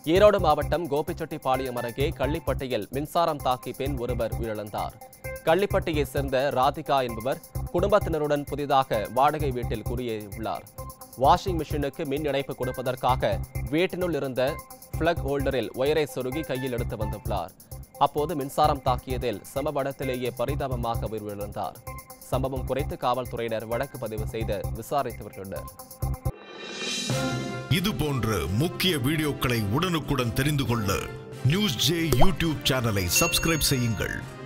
ஈரோடு மாவட்டம் கோபிச்செட்டிப்பாளையம் அருகே கள்ளிப்பட்டியில் மின்சாரம் தாக்கி பெண் ஒருவர் உயிரிழந்தார் கள்ளிப்பட்டியைச் சேர்ந்த ராதிகா என்பவர் குடும்பத்தினருடன் புதிதாக வாடகை வீட்டில் குடியேறியுள்ளார் வாஷிங் மிஷினுக்கு மின் இணைப்பு கொடுப்பதற்காக வீட்டினுள் இருந்த பிளக் ஹோல்டரில் ஒயரை சொருகி கையில் எடுத்து வந்துள்ளார் அப்போது மின்சாரம் தாக்கியதில் சம்பவ இடத்திலேயே பரிதாபமாக உயிரிழந்தார் சம்பவம் குறித்து காவல்துறையினர் வழக்கு பதிவு செய்து விசாரித்து வருகின்றனர் இது போன்ற முக்கிய வீடியோக்களை உடனுக்குடன் தெரிந்து கொள்ள நியூஸ் ஜே யூடியூப் சேனலை சப்ஸ்கிரைப் செய்யுங்கள்